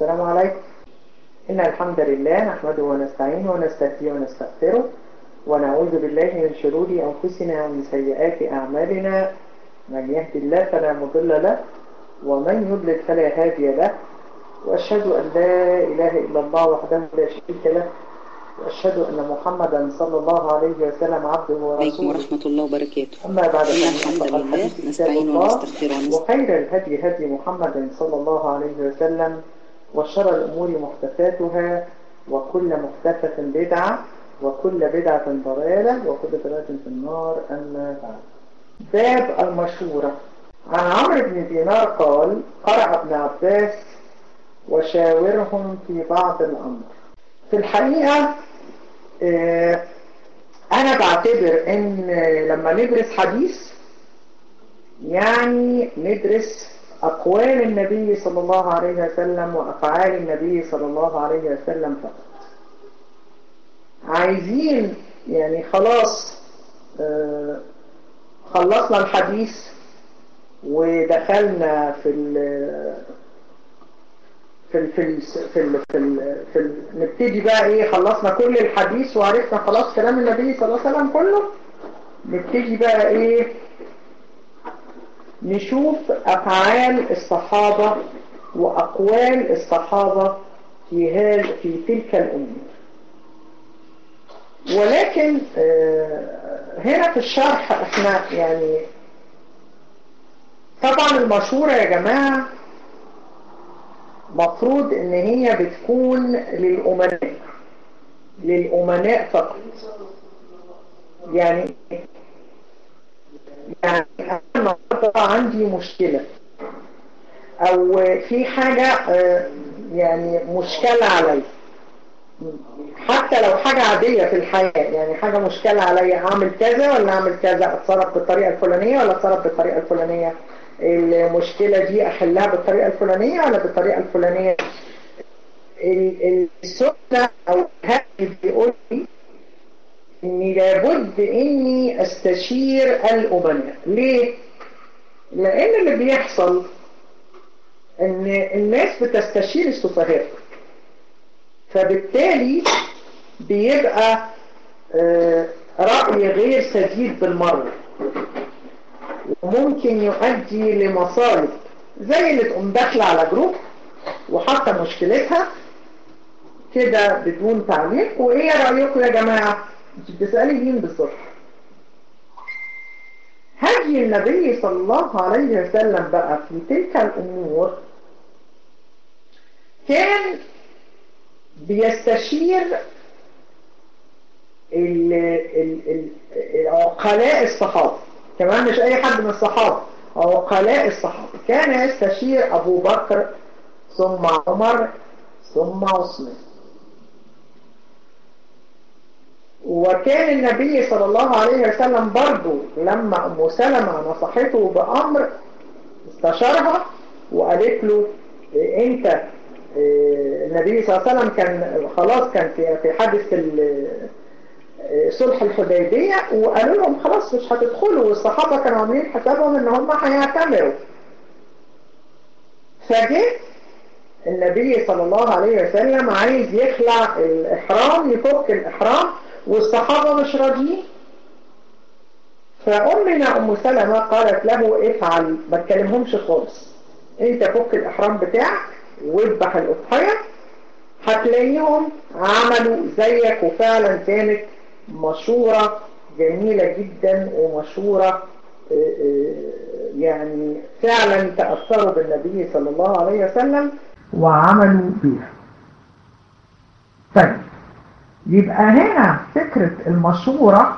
السلام عليكم إن الحمد لله نحمده ونستعينه ونستهديه ونستغفره ونعوذ بالله من شرور أنفسنا ومن سيئات أعمالنا من يهدي الله فلا مضل له ومن يضلل فلا هادي له وأشهد أن لا إله إلا الله وحده لا شريك له وأشهد أن محمدا صلى الله عليه وسلم عبده عليكم ورسوله ورحمة الله وبركاته أما بعد إن فإن الحمد أصدق لله الحديث كتاب نستعين الله ونستغفر ونستغفر وخير الهدي هدي محمد صلى الله عليه وسلم وشر الأمور محدثاتها وكل محدثة بدعة وكل بدعة ضلالة وكل ضلالة في النار أما بعد باب المشورة عن عمرو بن دينار قال قرأ ابن عباس وشاورهم في بعض الأمر في الحقيقة آه، أنا بعتبر إن لما ندرس حديث يعني ندرس أقوال النبي صلى الله عليه وسلم وأفعال النبي صلى الله عليه وسلم فقط عايزين يعني خلاص آه، خلصنا الحديث ودخلنا في ال في ال في ال في ال في, ال في ال نبتدي بقى ايه خلصنا كل الحديث وعرفنا خلاص كلام النبي صلى الله عليه وسلم كله نبتدي بقى ايه نشوف أفعال الصحابة وأقوال الصحابة في هذا في تلك الأمور ولكن آه، هنا في الشرح احنا يعني طبعا المشورة يا جماعة مفروض ان هي بتكون للأمناء للأمناء فقط يعني يعني أنا النهارده عندي مشكلة أو في حاجة آه، يعني مشكلة علي حتى لو حاجة عادية في الحياة يعني حاجة مشكلة علي أعمل كذا ولا أعمل كذا أتصرف بالطريقة الفلانية ولا أتصرف بالطريقة الفلانية المشكلة دي أحلها بالطريقة الفلانية ولا بالطريقة الفلانية ال- السنة أو الهدي بيقول لي اني لابد اني استشير الامناء ليه لان اللي بيحصل ان الناس بتستشير السفهاء فبالتالي بيبقى آه، رأي غير سديد بالمرة وممكن يؤدي لمصالح زي اللي تقوم داخله على جروب وحاطه مشكلتها كده بدون تعليق وايه رأيكم يا جماعة انت بتسألي مين بالظبط هدي النبي صلى الله عليه وسلم بقى في تلك الأمور كان بيستشير ال- ال- ال- عقلاء الصحابة كمان مش أي حد من الصحابة عقلاء الصحابة كان يستشير أبو بكر ثم عمر ثم عثمان وكان النبي صلى الله عليه وسلم برضو لما أم سلمة نصحته بأمر استشارها وقالت له إيه انت إيه النبي صلى الله عليه وسلم كان خلاص كان في في حادث ال- إيه صلح الحديبية وقالوا لهم خلاص مش هتدخلوا والصحابة كانوا عاملين حسابهم ان هم هيعتمروا فجه النبي صلى الله عليه وسلم عايز يخلع الإحرام يفك الإحرام والصحابة مش راضيين فأمنا أم سلمة قالت له افعل ما تكلمهمش خالص انت فك الإحرام بتاعك واذبح الأضحية هتلاقيهم عملوا زيك وفعلا كانت مشورة جميلة جدا ومشورة آه، آه، يعني فعلا تأثروا بالنبي صلى الله عليه وسلم وعملوا بيها طيب يبقى هنا فكرة المشورة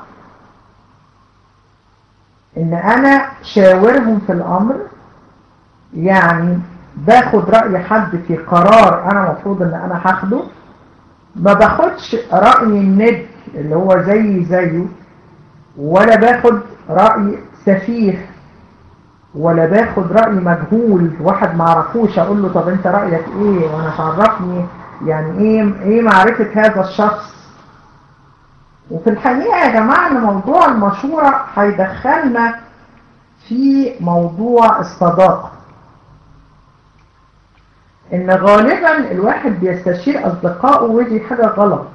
ان انا شاورهم في الامر يعني باخد رأي حد في قرار انا مفروض ان انا هاخده ما باخدش رأي الند اللي هو زي زيه ولا باخد رأي سفيه ولا باخد رأي مجهول واحد ما عرفوش اقول له طب انت رأيك ايه وانا تعرفني يعني ايه ايه معرفة هذا الشخص وفي الحقيقة يا جماعة ان موضوع المشورة هيدخلنا في موضوع الصداقة ان غالبا الواحد بيستشير اصدقائه ودي حاجة غلط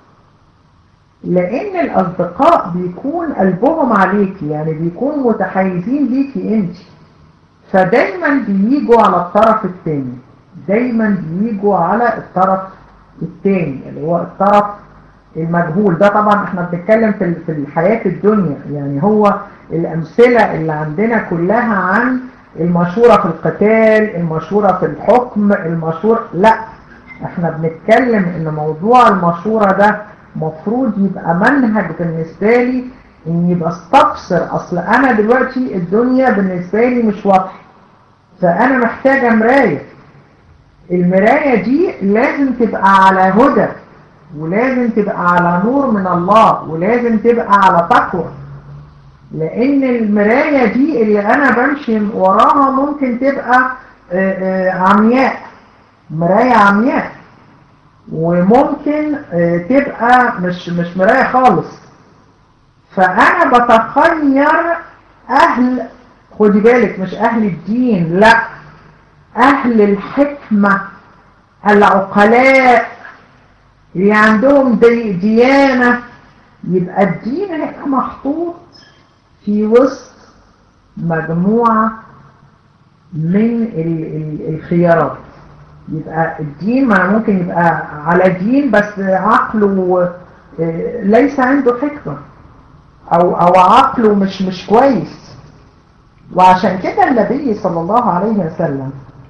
لان الاصدقاء بيكون قلبهم عليكي يعني بيكونوا متحيزين ليكي انت فدايما بييجوا على الطرف الثاني دايما بييجوا على الطرف الثاني اللي هو الطرف المجهول ده طبعا احنا بنتكلم في في الحياة الدنيا يعني هو الامثلة اللي عندنا كلها عن المشورة في القتال المشورة في الحكم المشورة لا احنا بنتكلم ان موضوع المشورة ده مفروض يبقى منهج بالنسبة لي ان يبقى استفسر اصل انا دلوقتي الدنيا بالنسبة لي مش واضحة فانا محتاجة مراية المراية دي لازم تبقى على هدى ولازم تبقى على نور من الله ولازم تبقى على تقوى لان المراية دي اللي انا بمشي وراها ممكن تبقى عمياء مراية عمياء وممكن تبقى مش مش مراية خالص فانا بتخير اهل خدي بالك مش اهل الدين لا اهل الحكمة العقلاء اللي عندهم دي ديانة يبقى الدين هنا محطوط في وسط مجموعة من الخيارات يبقى الدين ما ممكن يبقى على دين بس عقله ليس عنده حكمة أو, أو عقله مش مش كويس وعشان كده النبي صلى الله عليه وسلم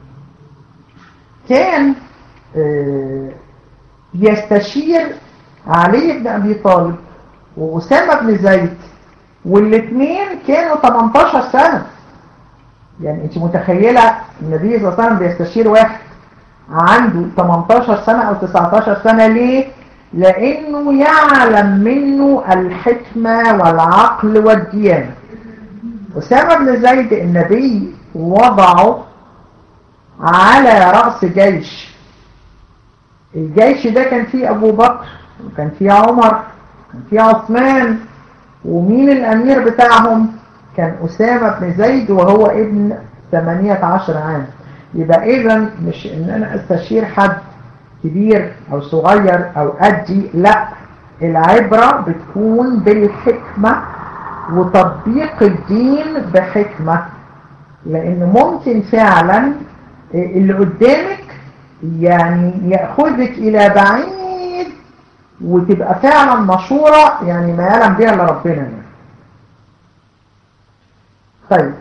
كان يستشير علي بن أبي طالب وأسامة بن زيد والاثنين كانوا 18 سنة يعني انت متخيلة النبي صلى الله عليه وسلم بيستشير واحد عنده 18 سنة او 19 سنة ليه؟ لانه يعلم منه الحكمة والعقل والديانة أسامة بن زيد النبي وضعه على رأس جيش الجيش ده كان فيه أبو بكر وكان فيه عمر كان فيه عثمان ومين الأمير بتاعهم كان أسامة بن زيد وهو ابن 18 عام يبقى إذا مش إن أنا أستشير حد كبير أو صغير أو أدي لا العبرة بتكون بالحكمة وتطبيق الدين بحكمة لأن ممكن فعلا اللي قدامك يعني يأخذك إلى بعيد وتبقى فعلا مشورة يعني ما يعلم بها إلا ربنا يعني. طيب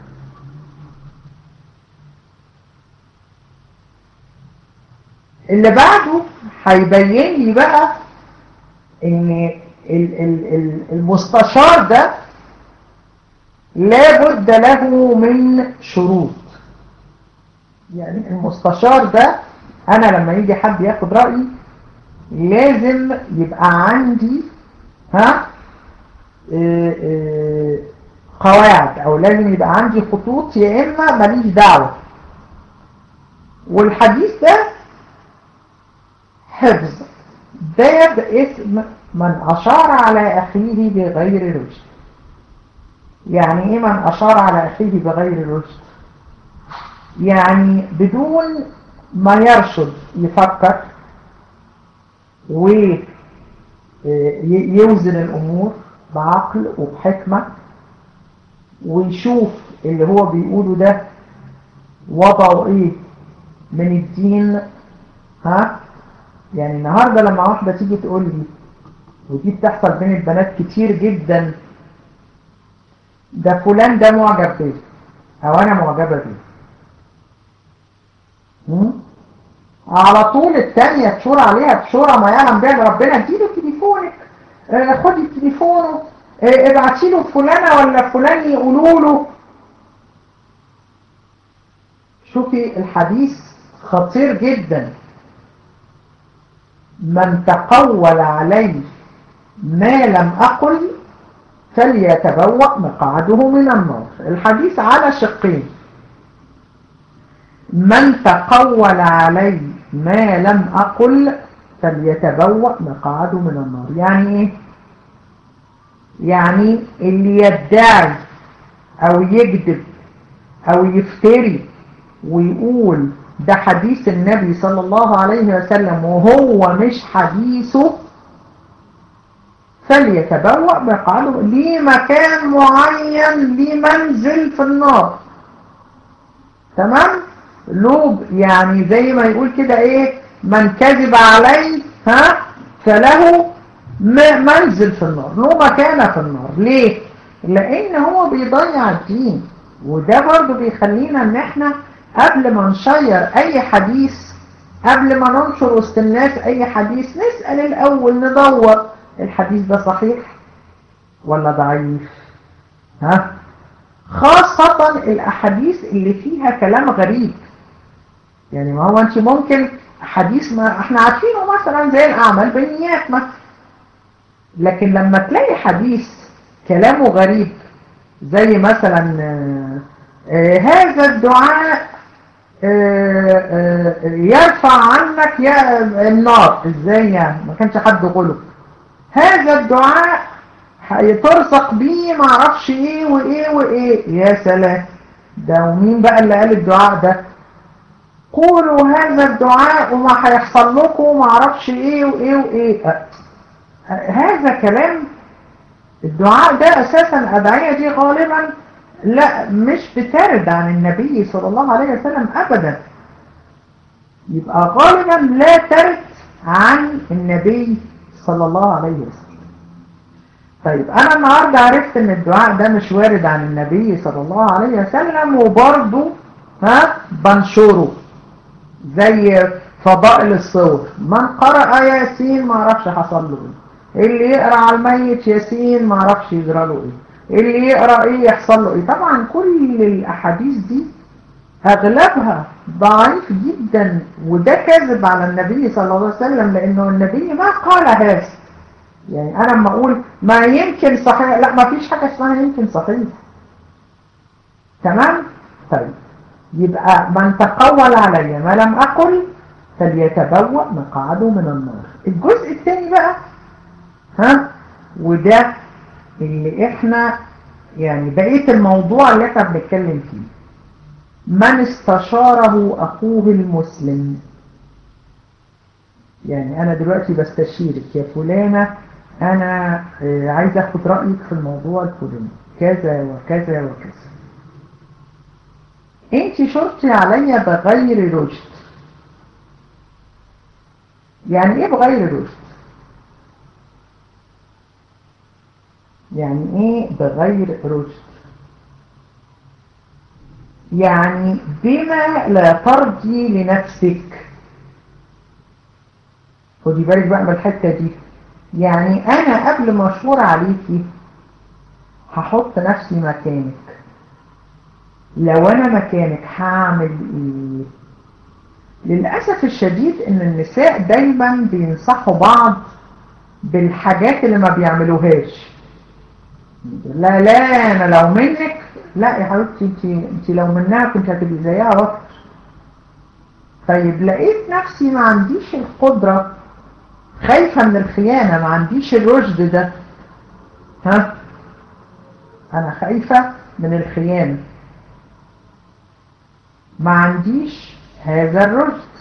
اللي بعده هيبين لي بقى ان المستشار ده لابد له من شروط يعني المستشار ده انا لما يجي حد ياخد رأيي لازم يبقى عندي ها اه اه قواعد او لازم يبقى عندي خطوط يا اما ماليش دعوة والحديث ده حفظ باب اسم من أشار على أخيه بغير رشد يعني إيه من أشار على أخيه بغير رشد يعني بدون ما يرشد يفكر ويوزن الأمور بعقل وبحكمة ويشوف اللي هو بيقوله ده وضعه ايه من الدين ها يعني النهاردة لما واحدة تيجي تقول لي ودي بتحصل بين البنات كتير جدا ده فلان ده معجب بيه او انا معجبة بيه على طول التانية تشور عليها بشورة ما يعلم بها ربنا اديله تليفونك اه خدي تليفونه اه ابعتي له فلانة ولا فلان يقولوا له شوفي الحديث خطير جدا من تقول عليه ما لم أقل فليتبوأ مقعده من النار الحديث على شقين من تقول علي ما لم أقل فليتبوأ مقعده من النار يعني ايه يعني اللي يدعي او يكذب او يفتري ويقول ده حديث النبي صلى الله عليه وسلم وهو مش حديثه فليتبوأ مقعده ليه مكان معين ليه منزل في النار تمام له يعني زي ما يقول كده ايه من كذب عليه ها فله منزل في النار له مكانة في النار ليه لان هو بيضيع الدين وده برضو بيخلينا ان احنا قبل ما نشير اي حديث قبل ما ننشر وسط الناس اي حديث نسأل الاول ندور الحديث ده صحيح ولا ضعيف ها خاصة الاحاديث اللي فيها كلام غريب يعني ما هو انت ممكن حديث ما احنا عارفينه مثلا زي الاعمال بالنيات مثلا لكن لما تلاقي حديث كلامه غريب زي مثلا آآ آآ هذا الدعاء آآ يرفع عنك يا النار ازاي يعني ما كانش حد يقوله هذا الدعاء هيترزق بيه معرفش ايه وايه وايه يا سلام ده ومين بقى اللي قال الدعاء ده قولوا هذا الدعاء وما هيحصل لكم معرفش ايه وايه وايه هذا كلام الدعاء ده اساسا ادعية دي غالبا لا مش بترد عن النبي صلى الله عليه وسلم ابدا يبقى غالبا لا ترد عن النبي صلى الله عليه وسلم طيب انا النهاردة عرفت ان الدعاء ده مش وارد عن النبي صلى الله عليه وسلم وبرضه ها بنشره زي فضائل الصور من قرأ ياسين ما عرفش حصل له ايه اللي يقرأ على الميت ياسين ما عرفش يجرى له ايه اللي يقرأ ايه يحصل له ايه طبعا كل الاحاديث دي اغلبها ضعيف جدا وده كذب على النبي صلى الله عليه وسلم لانه النبي ما قال هذا يعني انا لما اقول ما يمكن صحيح لا ما فيش حاجة اسمها يمكن صحيح تمام طيب يبقى من تقول علي ما لم أقل فليتبوأ مقعده من النار الجزء الثاني بقى ها وده اللي احنا يعني بقية الموضوع اللي احنا بنتكلم فيه من استشاره أخوه المسلم يعني أنا دلوقتي بستشيرك يا فلانة أنا عايز أخد رأيك في الموضوع الفلاني كذا وكذا وكذا انت شرطي عليا بغير رشد يعني ايه بغير رشد يعني ايه بغير رشد يعني بما لا ترضي لنفسك خدي بالك بقى من الحته دي يعني انا قبل ما اشور عليكي هحط نفسي مكانك لو انا مكانك هعمل ايه للأسف الشديد ان النساء دايما بينصحوا بعض بالحاجات اللي ما بيعملوهاش لا لا انا لو منك لا يا حبيبتي انت, انت لو منها كنت هتبقي زيها اكتر طيب لقيت نفسي ما عنديش القدرة خايفة من الخيانة ما عنديش الرشد ده ها انا خايفة من الخيانة ما عنديش هذا الرشد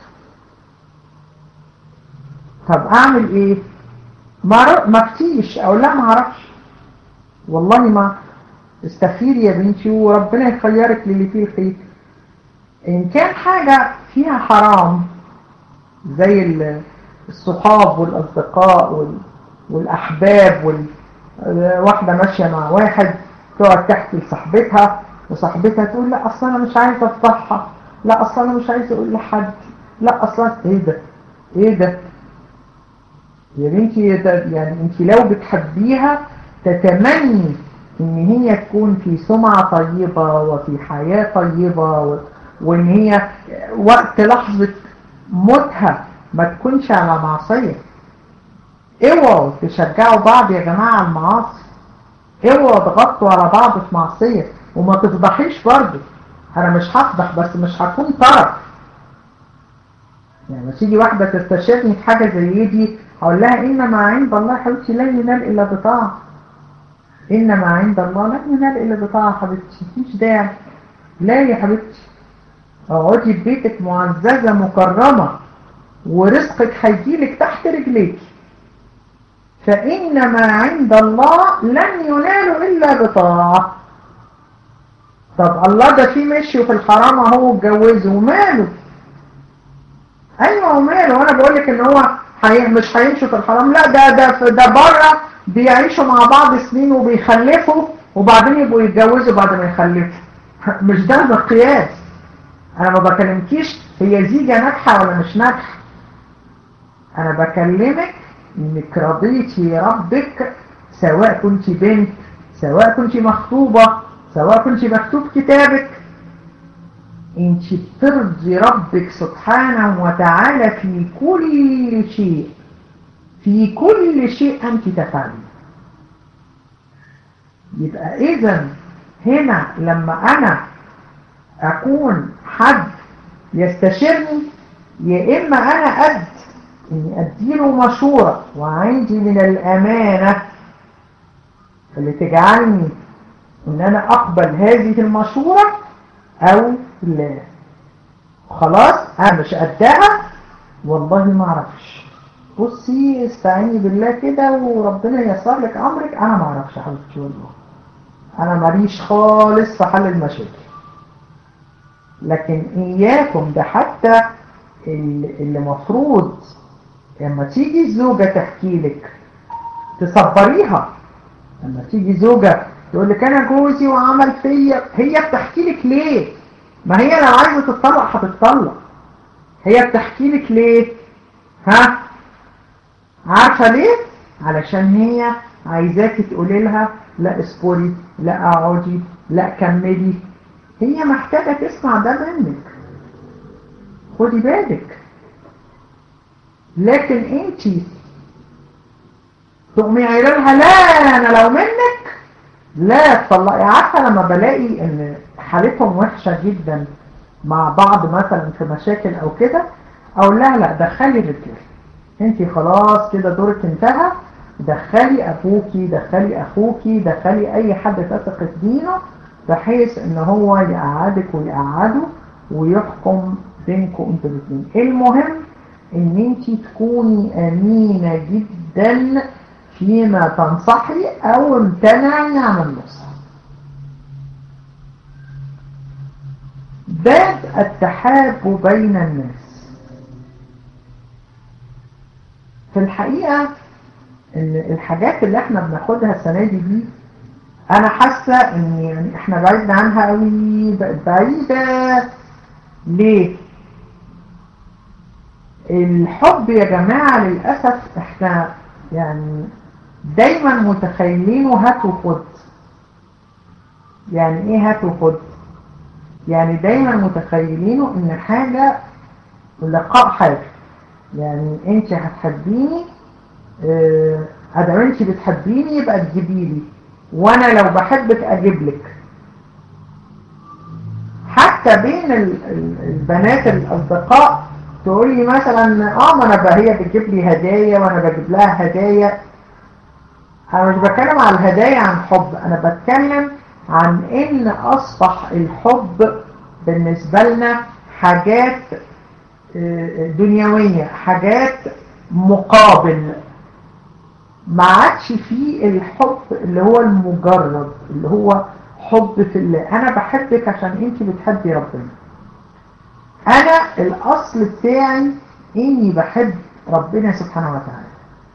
طب اعمل ايه ما ما فتيش او لا ما اعرفش والله ما استخيري يا بنتي وربنا يخيرك للي فيه الخير ان كان حاجة فيها حرام زي الصحاب والاصدقاء والاحباب وال... واحدة ماشية مع واحد تقعد تحكي لصاحبتها وصاحبتها تقول لا اصلا انا مش عايزه افضحها لا اصلا انا مش عايزه اقول لحد لا اصلا ايه ده ايه ده يا بنتي يعني انت لو بتحبيها تتمني ان هي تكون في سمعة طيبة وفي حياة طيبة و... وان هي وقت لحظة موتها ما تكونش على معصية اوعوا تشجعوا بعض يا جماعة على المعاصي اوعوا تغطوا على بعض في معصية وما تفضحيش برضه انا مش هفضح بس مش هكون طرف يعني تيجي واحدة تستشيرني في حاجة زي دي هقول لها إنما عند الله حبيبتي لا ينال إلا بطاعة إنما عند الله لا ينال إلا بطاعة حبيبتي مفيش داعي لا يا حبيبتي اقعدي في بيتك معززة مكرمة ورزقك هيجيلك تحت رجليك فإن ما عند الله لن ينال إلا بطاعة طب الله ده في مشي في الحرام اهو اتجوزه وماله ايوه وماله وانا بقول لك ان هو حي... مش هيمشوا في الحرام لا ده ده ده بره بيعيشوا مع بعض سنين وبيخلفوا وبعدين يبقوا يتجوزوا بعد ما يخلفوا مش ده مقياس انا ما بكلمكيش هي زيجة ناجحة ولا مش ناجحة انا بكلمك انك رضيتي ربك سواء كنت بنت سواء كنت مخطوبة سواء كنت مكتوب كتابك انت بترضي ربك سبحانه وتعالى في كل شيء في كل شيء انت تفعلين يبقى اذا هنا لما انا اكون حد يستشيرني يا اما انا قد اني اديله مشورة وعندي من الامانة اللي تجعلني ان انا اقبل هذه المشورة او لا خلاص انا مش قدها والله ما اعرفش بصي استعيني بالله كده وربنا ييسر لك امرك انا ما اعرفش حبيبتي والله انا ماليش خالص في حل المشاكل لكن اياكم ده حتى اللي مفروض لما تيجي الزوجة تحكي لك تصبريها لما تيجي زوجة تقول لك انا جوزي وعمل فيا هي بتحكي لك ليه ما هي لو عايزة تتطلق هتتطلق هي بتحكي لك ليه ها عارفة ليه علشان هي عايزاكي تقولي لها لا اصبري لا اقعدي لا كملي هي محتاجة تسمع ده منك خدي بالك لكن انت تقومي قايله لها لا انا لو منك لا تطلقي عارفه لما بلاقي ان حالتهم وحشه جدا مع بعض مثلا في مشاكل او كده اقول لها لا دخلي الرجال انت خلاص كده دورك انتهى دخلي ابوكي دخلي اخوكي دخلي اي حد تثق في دينه بحيث ان هو يقعدك ويقعده ويحكم بينكم انتوا الاثنين المهم ان انت تكوني امينة جدا فيما تنصحي او امتنعي عن النصح باب التحاب بين الناس في الحقيقة ان الحاجات اللي احنا بناخدها السنة دي دي انا حاسة ان يعني احنا بعيدنا عنها قوي بقت بعيدة ليه الحب يا جماعة للأسف احنا يعني دايما متخيلينه هات وخد يعني ايه هات وخد يعني دايما متخيلينه ان حاجة لقاء حاجة يعني انت هتحبيني اه ادام انت بتحبيني يبقى تجيبيلي وانا لو بحبك اجيب لك حتى بين البنات الاصدقاء تقول لي مثلا اه ما انا هي بتجيب لي هدايا وانا بجيب لها هدايا انا مش بتكلم عن الهدايا عن حب انا بتكلم عن ان اصبح الحب بالنسبة لنا حاجات دنيوية حاجات مقابل ما عادش فيه الحب اللي هو المجرد اللي هو حب في الله انا بحبك عشان انت بتحبي ربنا انا الاصل بتاعي اني بحب ربنا سبحانه وتعالى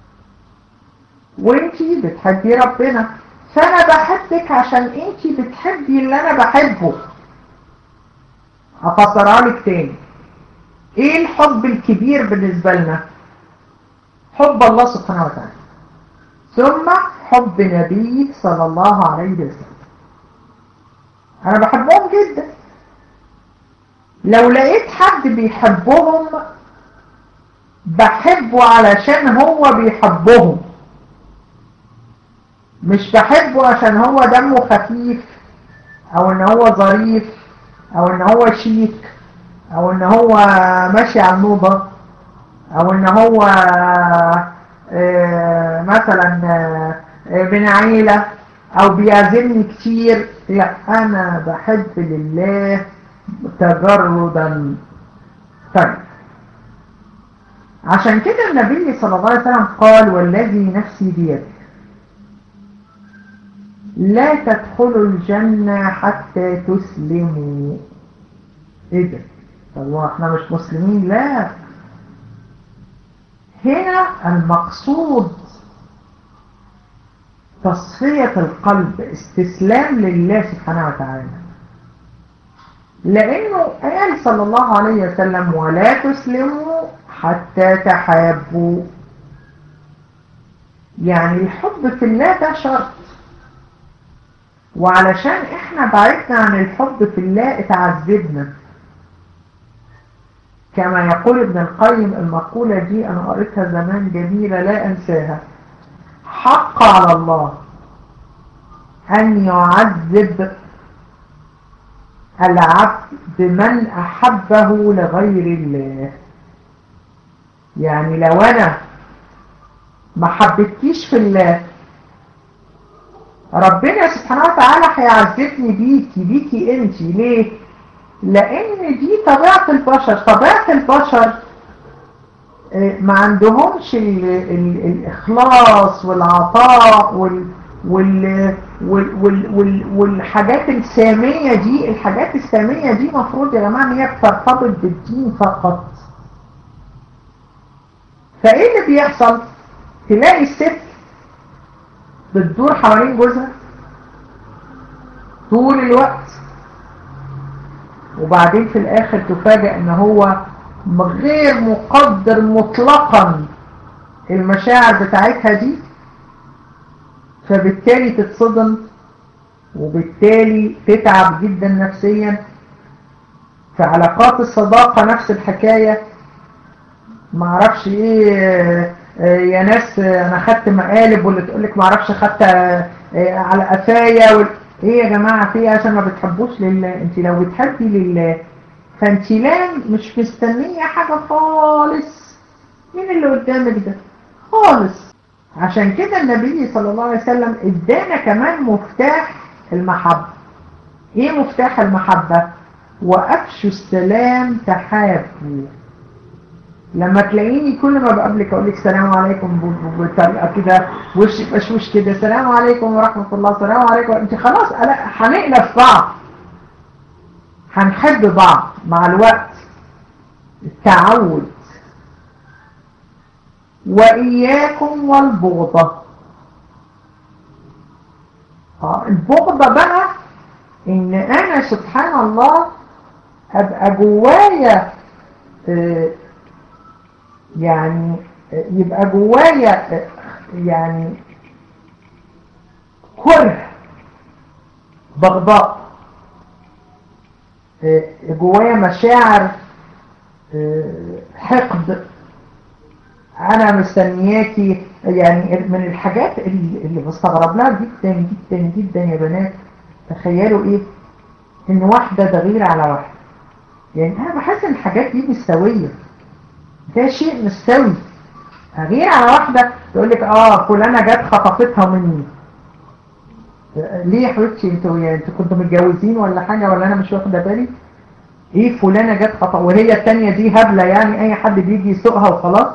وانتي بتحبي ربنا فانا بحبك عشان انتي بتحبي اللي انا بحبه هفسرها لك تاني ايه الحب الكبير بالنسبة لنا حب الله سبحانه وتعالى ثم حب نبي صلى الله عليه وسلم انا بحبهم جدا لو لقيت حد بيحبهم بحبه علشان هو بيحبهم مش بحبه عشان هو دمه خفيف او ان هو ظريف او ان هو شيك او ان هو ماشي على الموضة او ان هو مثلا من عيلة او بيعزمني كتير لا انا بحب لله تجردا طيب عشان كده النبي صلى الله عليه وسلم قال والذي نفسي بيده لا تدخلوا الجنة حتى تسلموا ايه ده طب احنا مش مسلمين لا هنا المقصود تصفية القلب استسلام لله سبحانه وتعالى لأنه قال صلى الله عليه وسلم ولا تسلموا حتى تحابوا يعني الحب في الله ده شرط وعلشان احنا بعدنا عن الحب في الله اتعذبنا كما يقول ابن القيم المقولة دي أنا قريتها زمان جميلة لا أنساها حق على الله أن يعذب العبد من أحبه لغير الله يعني لو أنا ما حبتكيش في الله ربنا سبحانه وتعالى هيعذبني بيكي بيكي انت ليه لان دي طبيعة البشر طبيعة البشر ما عندهمش ال ال الإخلاص والعطاء وال وال وال وال وال والحاجات السامية دي الحاجات السامية دي مفروض يا جماعة ان هي بترتبط بالدين فقط فايه اللي بيحصل تلاقي الست بتدور حوالين جوزها طول الوقت وبعدين في الاخر تفاجأ ان هو غير مقدر مطلقا المشاعر بتاعتها دي فبالتالي تتصدم وبالتالي تتعب جدا نفسيا في علاقات الصداقة نفس الحكاية معرفش ايه يا ناس انا خدت مقالب واللي تقولك معرفش خدت على قفايا وال... ايه يا جماعة في عشان ما بتحبوش لله انت لو بتحبي لله فانت لا مش مستنية حاجة خالص من اللي قدامك ده خالص عشان كده النبي صلى الله عليه وسلم ادانا كمان مفتاح المحبة ايه مفتاح المحبة وافشوا السلام تحابوا لما تلاقيني كل ما بقابلك اقول لك السلام عليكم بطريقه كده وش بشوش كده السلام عليكم ورحمه الله السلام عليكم انت خلاص هنقلب بعض هنحب بعض مع الوقت التعود واياكم والبغضه اه البغضه بقى ان انا سبحان الله ابقى جوايا اه يعني يبقى جوايا يعني كره بغضاء جوايا مشاعر حقد انا مستنياكي يعني من الحاجات اللي بستغرب لها جدا جدا جدا يا بنات تخيلوا ايه ان واحدة تغير على واحدة يعني انا بحس ان الحاجات دي مش سويه ده شيء مش سوي غير على واحدة تقول لك اه فلانة جت خطفتها مني ليه يا حبيبتي انتوا يعني انتوا كنتوا متجوزين ولا حاجة ولا انا مش واخده بالي ايه فلانة جت خطف وهي التانية دي هبلة يعني اي حد بيجي يسوقها وخلاص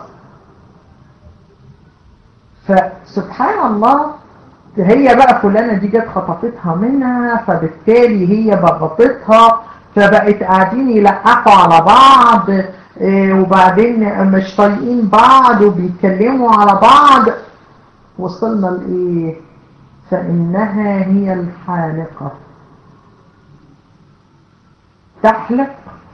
فسبحان الله هي بقى فلانة دي جت خطفتها منها فبالتالي هي بغطتها فبقت قاعدين يلقحوا على بعض وبعدين مش طايقين بعض وبيتكلموا على بعض وصلنا لإيه فإنها هي الحالقة تحلق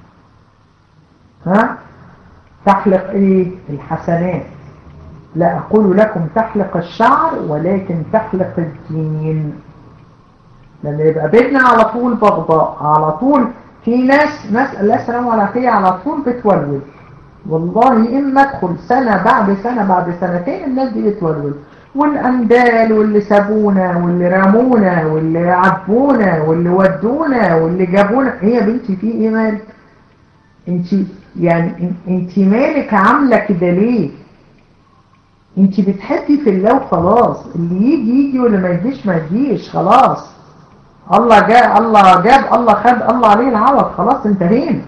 ها تحلق إيه الحسنات لا أقول لكم تحلق الشعر ولكن تحلق الدين لما يبقى بيننا على طول بغضاء على طول في ناس ناس الله سلام عليكم على طول بتولول والله إما ادخل سنة بعد سنة بعد سنتين الناس دي بتولول والأندال واللي سابونا واللي رمونا واللي عبونا واللي ودونا واللي جابونا هي بنتي في ايه مالك انت يعني انت مالك عاملة كده ليه انت بتحبي في الله وخلاص اللي يجي يجي واللي ما يجيش ما يجيش خلاص الله جاء الله جاب الله خد الله عليه العوض خلاص انتهينا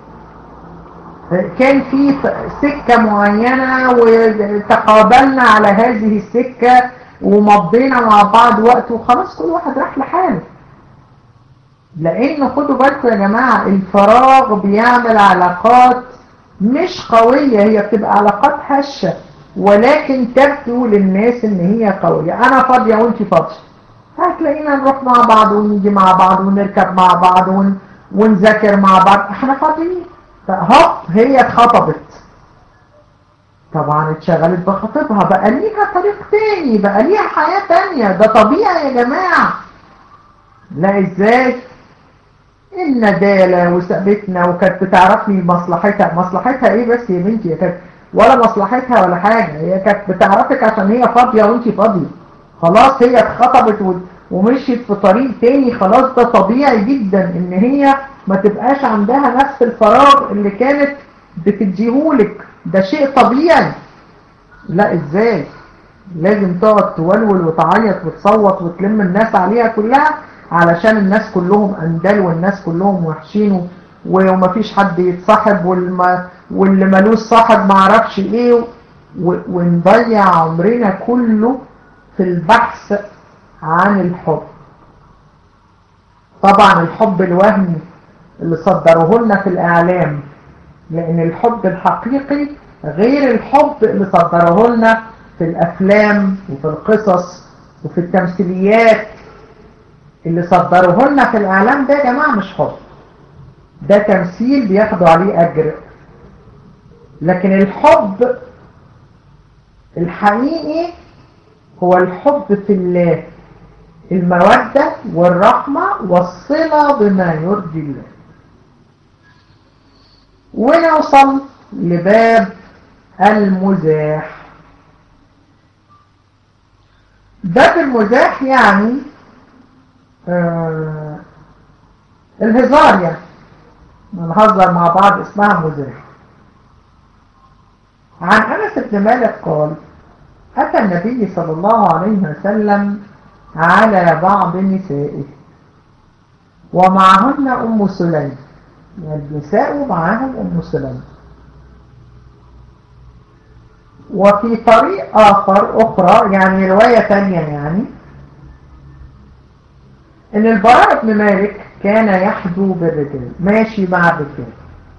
كان في سكة معينة وتقابلنا على هذه السكة ومضينا مع بعض وقت وخلاص كل واحد راح لحاله لان خدوا بالكم يا جماعة الفراغ بيعمل علاقات مش قوية هي بتبقى علاقات هشة ولكن تبدو للناس ان هي قوية انا فاضية وانت فاضية هتلاقينا نروح مع بعض ونيجي مع بعض ونركب مع بعض ون... ونذاكر مع بعض احنا فاضيين هوب هي اتخطبت طبعا اتشغلت بخطيبها بقى ليها طريق تاني بقى ليها حياة تانية ده طبيعي يا جماعة لا ازاي الندالة وسابتنا وكانت بتعرفني مصلحتها مصلحتها ايه بس يا بنتي كانت ولا مصلحتها ولا حاجة هي كانت بتعرفك عشان هي فاضية وانت فاضية خلاص هي اتخطبت ومشيت في طريق تاني خلاص ده طبيعي جدا ان هي ما تبقاش عندها نفس الفراغ اللي كانت بتديهولك ده شيء طبيعي لا ازاي لازم تقعد تولول وتعيط وتصوت وتلم الناس عليها كلها علشان الناس كلهم اندال والناس كلهم وحشين ومفيش حد يتصاحب والما واللي ملوش صاحب معرفش ايه ونضيع عمرنا كله في البحث عن الحب طبعا الحب الوهمي اللي صدروه لنا في الإعلام لأن الحب الحقيقي غير الحب اللي صدروه لنا في الأفلام وفي القصص وفي التمثيليات اللي صدروه لنا في الإعلام ده يا جماعة مش حب ده تمثيل بياخدوا عليه أجر لكن الحب الحقيقي هو الحب في الله المودة والرحمة والصلة بما يرضي الله ونوصل لباب المزاح باب المزاح يعني آه الهزار يعني نهزر مع بعض اسمها مزاح عن أنس بن مالك قال أتى النبي صلى الله عليه وسلم على بعض نسائه ومعهن أم سليم يعني النساء معاهم أم سليم وفي طريق آخر أخرى يعني رواية ثانية يعني إن البراء بن مالك كان يحدو بالرجال ماشي مع الرجال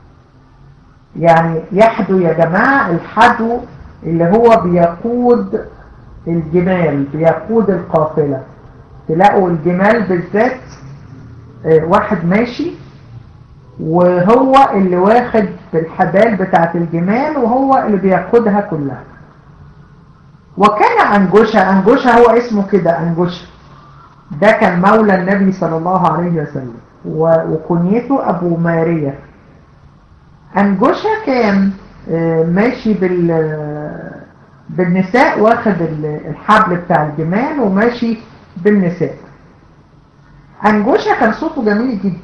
يعني يحدو يا جماعة الحدو اللي هو بيقود الجمال بيقود القافلة تلاقوا الجمال بالذات واحد ماشي وهو اللي واخد بالحبال بتاعت الجمال وهو اللي بيقودها كلها وكان أنجوشة أنجوشة هو اسمه كده أنجوشة ده كان مولى النبي صلى الله عليه وسلم وكنيته أبو مارية أنجوشة كان ماشي بال بالنساء واخد الحبل بتاع الجمال وماشي بالنساء أنجوشة كان صوته جميل جدا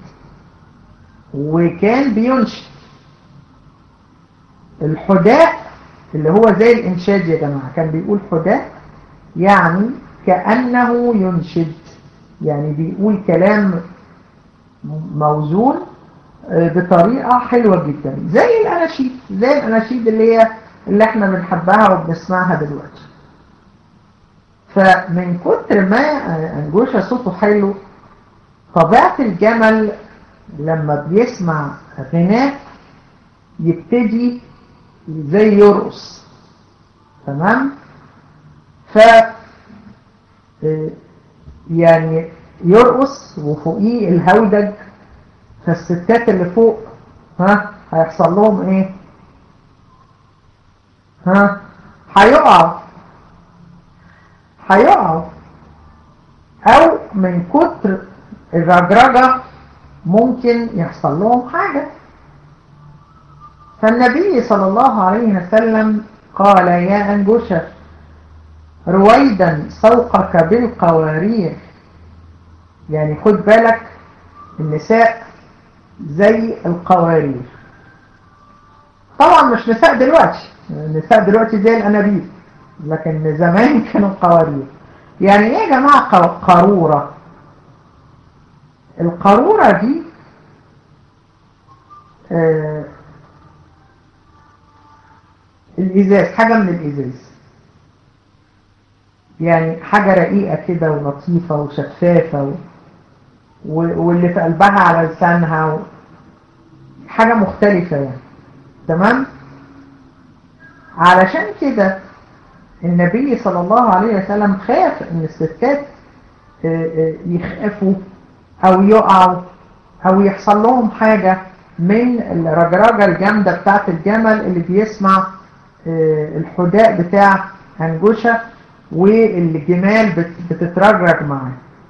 وكان بينشد الحداء اللي هو زي الإنشاد يا جماعة كان بيقول حداء يعني كأنه ينشد يعني بيقول كلام موزون بطريقة حلوة جدا زي الأناشيد زي الأناشيد اللي هي اللي احنا بنحبها وبنسمعها دلوقتي فمن كتر ما أنجوشة صوته حلو طبيعة الجمل لما بيسمع غناء يبتدي زي يرقص تمام ف يعني يرقص وفوقيه الهودج فالستات اللي فوق ها هيحصل لهم ايه ها هيقعوا هيقعوا او من كتر الرجرجة ممكن يحصل لهم حاجة فالنبي صلى الله عليه وسلم قال يا أنجشة رويدا سوقك بالقوارير يعني خد بالك النساء زي القوارير طبعا مش نساء دلوقتي النساء دلوقتي زي الأنابيب لكن زمان كانوا قوارير يعني ايه يا جماعة قارورة القارورة دي آه الإزاز حاجة من الإزاز يعني حاجة رقيقة كده ولطيفة وشفافة و... واللي في قلبها على لسانها و... حاجة مختلفة يعني تمام علشان كده النبي صلى الله عليه وسلم خاف ان الستات يخافوا او يقعوا او يحصل لهم حاجة من الرجراجة الجامدة بتاعت الجمل اللي بيسمع الحداء بتاع هنجوشة والجمال بتترجرج معاه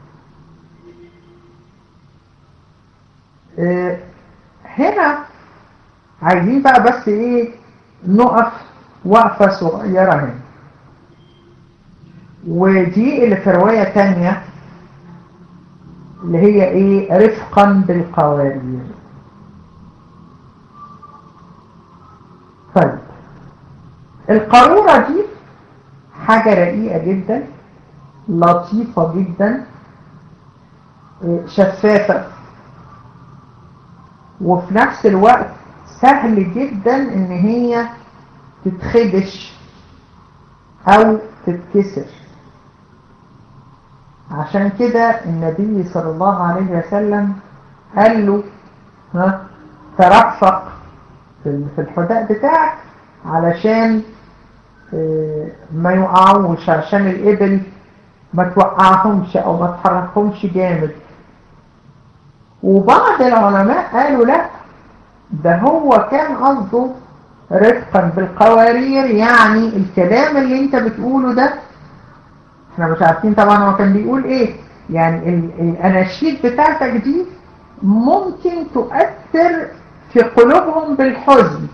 هنا عايزين بقى بس ايه نقف وقفة صغيرة هنا ودي اللي في رواية تانية اللي هي ايه رفقا بالقوارير طيب القارورة دي حاجة رقيقة جدا لطيفة جدا شفافة وفي نفس الوقت سهل جدا ان هي تتخدش او تتكسر عشان كده النبي صلى الله عليه وسلم قال له ها ترفق في الحداء بتاعك علشان ما يقعوش عشان الإبل ما توقعهمش أو ما تحركهمش جامد وبعض العلماء قالوا لا ده هو كان قصده رفقا بالقوارير يعني الكلام اللي انت بتقوله ده احنا مش عارفين طبعا هو كان بيقول ايه يعني الاناشيد بتاعتك دي ممكن تؤثر في قلوبهم بالحزن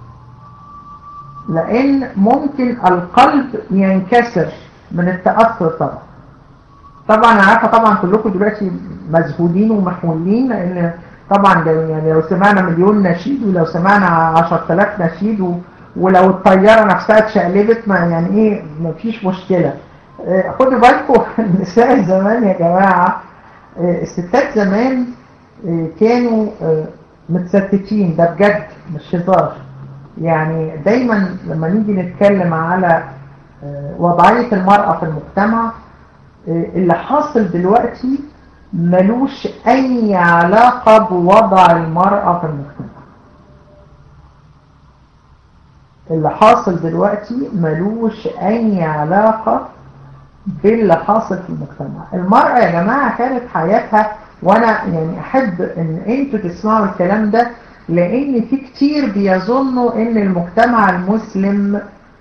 لان ممكن القلب ينكسر من التأثر طبعا طبعا انا عارفه طبعا كلكم دلوقتي مذهولين ومحمولين لان طبعا يعني لو سمعنا مليون نشيد ولو سمعنا 10000 نشيد و... ولو الطياره نفسها اتشقلبت ما يعني ايه مفيش مشكله خدوا بالكم النساء زمان يا جماعه الستات زمان كانوا متستتين ده بجد مش هزار يعني دايما لما نيجي نتكلم على وضعيه المراه في المجتمع اللي حاصل دلوقتي ملوش أي علاقة بوضع المرأة في المجتمع اللي حاصل دلوقتي ملوش أي علاقة باللي حاصل في المجتمع المرأة يا جماعة كانت حياتها وأنا يعني أحب أن أنتوا تسمعوا الكلام ده لأن في كتير بيظنوا أن المجتمع المسلم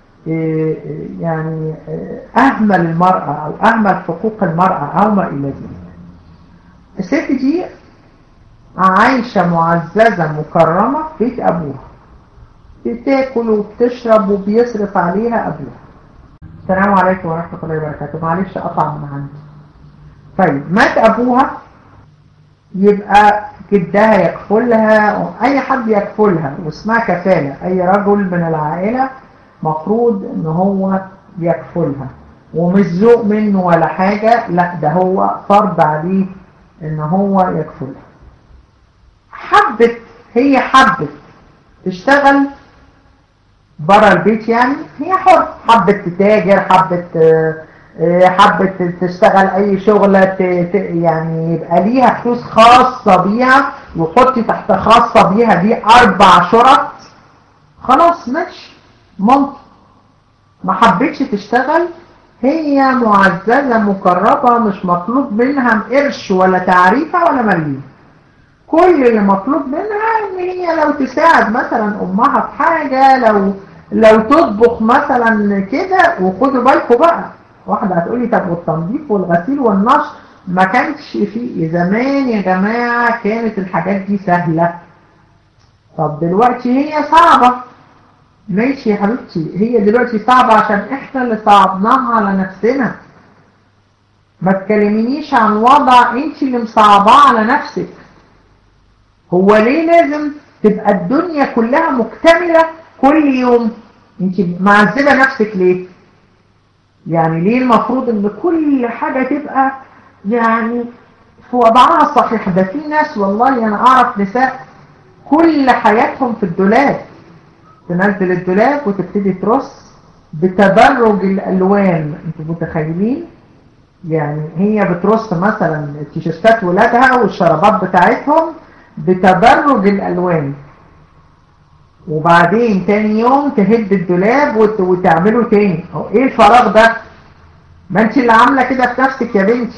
يعني أهمل المرأة أو أهمل حقوق المرأة أو ما إلى ذلك الست دي عايشة معززة مكرمة في بيت أبوها بتاكل وبتشرب وبيصرف عليها أبوها السلام عليكم ورحمة الله وبركاته معلش قطع من عندي طيب مات أبوها يبقى جدها يكفلها أي حد يكفلها واسمها كفالة أي رجل من العائلة مفروض ان هو يكفلها ومش ذوق منه ولا حاجة لا ده هو فرض عليه ان هو يكفلها حبت هي حبت تشتغل برا البيت يعني هي حر حبت تتاجر حبت حبت تشتغل اي شغلة يعني يبقى ليها فلوس خاصة بيها وحطي تحت خاصة بيها دي اربع شرط خلاص ماشي ممكن ما حبتش تشتغل هي معززة مكرمة مش مطلوب منها قرش ولا تعريفة ولا مليون كل اللي مطلوب منها ان هي لو تساعد مثلا امها في حاجة لو لو تطبخ مثلا كده وخدوا بالكم بقى واحدة هتقولي طب والتنظيف والغسيل والنشر ما كانش فيه زمان يا جماعة كانت الحاجات دي سهلة طب دلوقتي هي صعبة ماشي يا حبيبتي هي دلوقتي صعبة عشان احنا اللي صعبناها على نفسنا ما تكلمينيش عن وضع انت اللي مصعباه على نفسك هو ليه لازم تبقى الدنيا كلها مكتملة كل يوم انت معذبة نفسك ليه يعني ليه المفروض ان كل حاجة تبقى يعني هو وضعها الصحيح ده في ناس والله انا اعرف نساء كل حياتهم في الدولاب تنزل الدولاب وتبتدي ترص بتدرج الالوان انتوا متخيلين يعني هي بترص مثلا تيشيرتات ولادها والشرابات بتاعتهم بتدرج الالوان وبعدين تاني يوم تهد الدولاب وت... وتعمله تاني هو ايه الفراغ ده ما انت اللي عامله كده في نفسك يا بنتي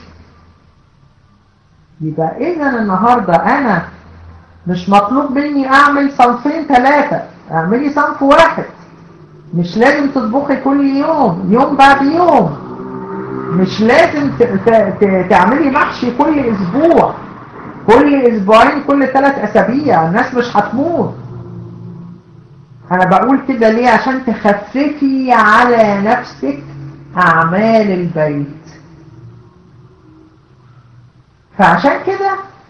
يبقى اذا النهارده انا مش مطلوب مني اعمل صنفين ثلاثة اعملي صنف واحد مش لازم تطبخي كل يوم يوم بعد يوم مش لازم ت... ت... ت... تعملي محشي كل اسبوع كل اسبوعين كل ثلاث اسابيع الناس مش هتموت انا بقول كده ليه عشان تخففي على نفسك اعمال البيت فعشان كده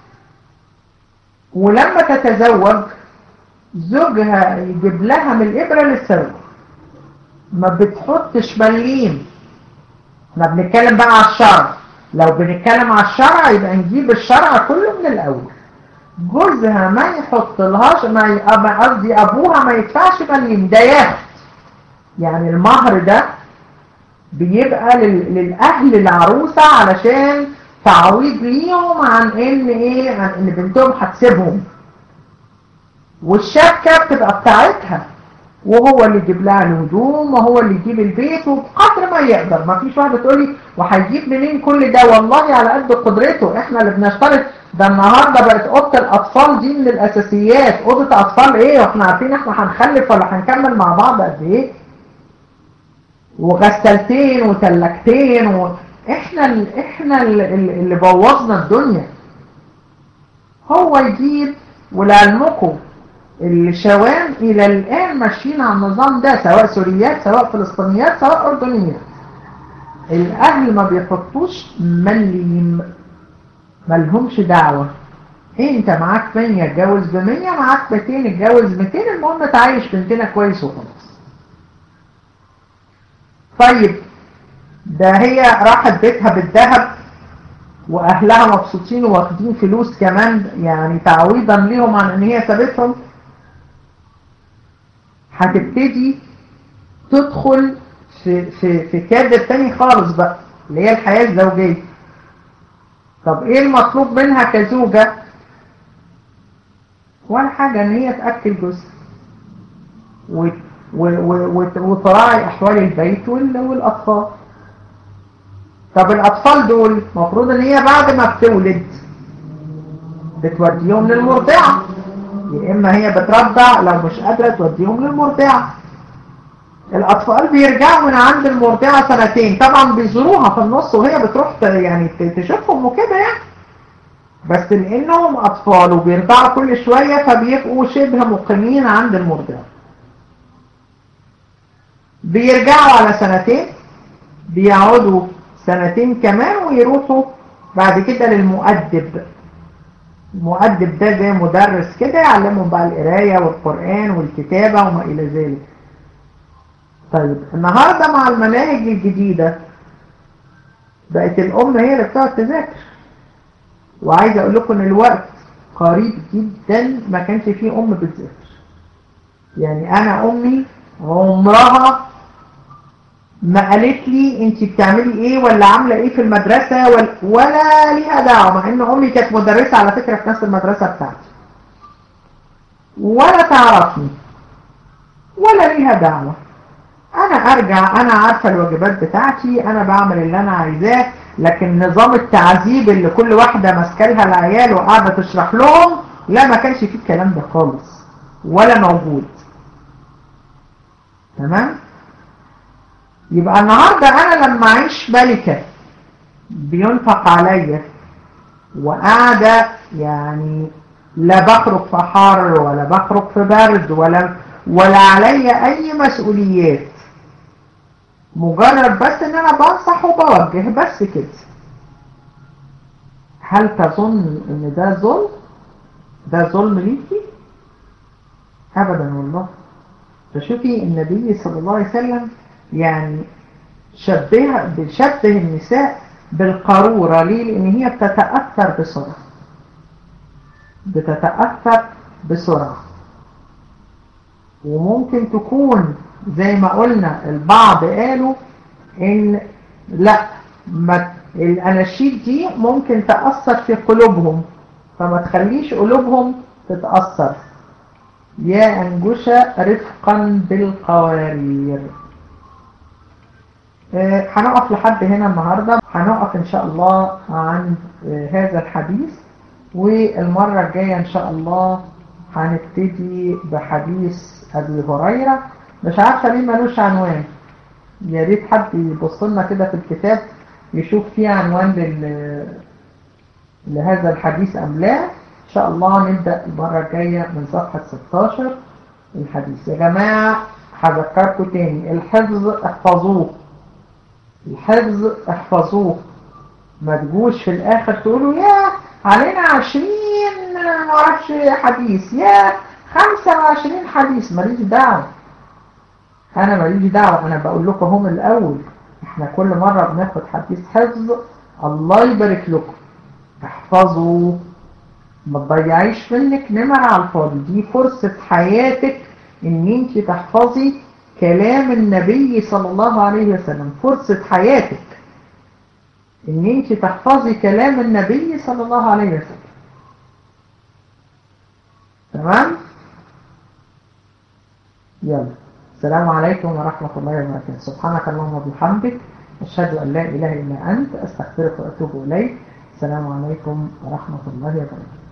ولما تتزوج زوجها يجيب لها من الإبرة للسوق ما بتحطش مليم احنا بنتكلم بقى على الشرع لو بنتكلم على الشرع يبقى نجيب الشرع كله من الأول جوزها ما يحط لهاش ما قصدي أبوها ما يدفعش مليم ده ياخد يعني المهر ده بيبقى للأهل العروسة علشان تعويض ليهم عن ان ايه عن ان بنتهم هتسيبهم والشبكة بتبقى بتاعتها وهو اللي يجيب لها الهدوم وهو اللي يجيب البيت وبقدر ما يقدر ما فيش واحدة تقول لي وهيجيب منين كل ده والله على قد قدرته احنا اللي بنشترط ده النهارده بقت اوضه الاطفال دي من الاساسيات اوضه اطفال ايه واحنا عارفين احنا هنخلف ولا هنكمل مع بعض قد ايه وغسالتين وتلاجتين و... احنا ال... احنا اللي بوظنا الدنيا هو يجيب ولعلمكم الشوام الى الان ماشيين على النظام ده سواء سوريات سواء فلسطينيات سواء اردنيات الاهل ما بيحطوش مليم ملهمش دعوة إيه انت معاك 100 اتجوز ب 100 معاك 200 اتجوز 200 المهم تعيش بنتنا كويس وخلاص طيب ده هي راحت بيتها بالذهب واهلها مبسوطين واخدين فلوس كمان يعني تعويضا ليهم عن ان هي سابتهم هتبتدي تدخل في في في كادر تاني خالص بقى اللي هي الحياه الزوجيه طب ايه المطلوب منها كزوجه ولا حاجه ان هي تاكل جوزها وتراعي احوال البيت والاطفال طب الأطفال دول المفروض ان هي بعد ما بتولد بتوديهم للمرضعة يا إما هي بترضع لو مش قادرة توديهم للمرضعة الأطفال بيرجعوا من عند المرضعة سنتين طبعا بيزوروها في النص وهي بتروح يعني تشوفهم وكده يعني بس لأنهم أطفال وبيرضعوا كل شوية فبيبقوا شبه مقيمين عند المرضعة بيرجعوا على سنتين بيقعدوا سنتين كمان ويروحوا بعد كده للمؤدب المؤدب ده زي مدرس كده يعلمهم بقى القراية والقرآن والكتابة وما إلى ذلك طيب النهاردة مع المناهج الجديدة بقت الأم هي اللي بتقعد تذاكر وعايز أقول لكم إن الوقت قريب جدا ما كانش فيه أم بتذاكر يعني أنا أمي عمرها ما قالت لي انت بتعملي ايه ولا عامله ايه في المدرسه ولا, ولا ليها دعوه مع ان امي كانت مدرسه على فكره في نفس المدرسه بتاعتي ولا تعرفني ولا ليها دعوه انا ارجع انا عارفه الواجبات بتاعتي انا بعمل اللي انا عايزاه لكن نظام التعذيب اللي كل واحده ماسكه لها العيال وقاعده تشرح لهم لا ما كانش فيه الكلام ده خالص ولا موجود تمام يبقى النهاردة أنا لما أعيش ملكة بينفق عليا وقاعدة يعني لا بخرج في حر ولا بخرج في برد ولا ولا عليا أي مسؤوليات مجرد بس إن أنا بنصح وبوجه بس كده هل تظن إن ده ظلم؟ ده ظلم ليكي؟ أبدا والله فشوفي النبي صلى الله عليه وسلم يعني شبه بشبه النساء بالقارورة ليه لان هي بتتأثر بسرعة بتتأثر بسرعة وممكن تكون زي ما قلنا البعض قالوا ان لا ما الاناشيد دي ممكن تأثر في قلوبهم فما تخليش قلوبهم تتأثر يا أنجشة رفقا بالقوارير آه، هنقف لحد هنا النهاردة هنقف إن شاء الله عن آه، هذا الحديث والمرة الجاية إن شاء الله هنبتدي بحديث أبي هريرة مش عارفة ليه ملوش عنوان يا ريت حد يبص لنا كده في الكتاب يشوف فيه عنوان لل... لهذا الحديث أم لا إن شاء الله نبدأ المرة الجاية من صفحة 16 الحديث يا جماعة هذكركم تاني الحفظ احفظوه الحفظ احفظوه ما تجوش في الآخر تقولوا يا علينا عشرين معرفش حديث يا خمسة وعشرين حديث ماليش دعوة أنا ماليش دعوة أنا بقول لكم هم الأول احنا كل مرة بناخد حديث حفظ الله يبارك لكم احفظوا ما تضيعيش منك نمر على الفاضي دي فرصة حياتك ان انت تحفظي كلام النبي صلى الله عليه وسلم فرصة حياتك ان انت تحفظي كلام النبي صلى الله عليه وسلم تمام يلا السلام عليكم ورحمة الله وبركاته سبحانك اللهم وبحمدك أشهد أن لا إله إلا أنت أستغفرك وأتوب إليك السلام عليكم ورحمة الله وبركاته